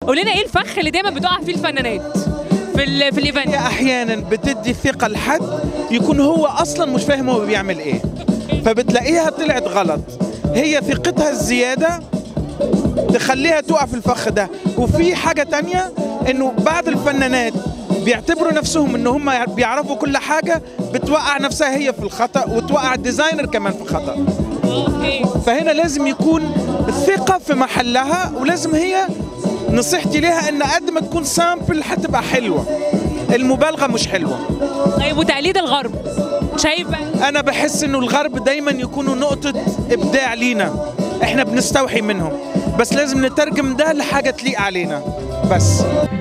قول لنا ايه الفخ اللي دايما بتقع فيه الفنانات في ال في هي الايفنت احيانا بتدي ثقه لحد يكون هو اصلا مش فاهم هو بيعمل ايه فبتلاقيها طلعت غلط هي ثقتها الزياده تخليها تقع في الفخ ده وفي حاجه تانية انه بعض الفنانات بيعتبروا نفسهم ان هم بيعرفوا كل حاجه بتوقع نفسها هي في الخطا وتوقع الديزاينر كمان في الخطا اوكي فهنا لازم يكون الثقة في محلها ولازم هي نصيحتي لها ان قد ما تكون سامبل هتبقى حلوة المبالغة مش حلوة طيب وتقليد الغرب شايف بقى انا بحس انه الغرب دايما يكونوا نقطة ابداع لينا احنا بنستوحي منهم بس لازم نترجم ده لحاجة تليق علينا بس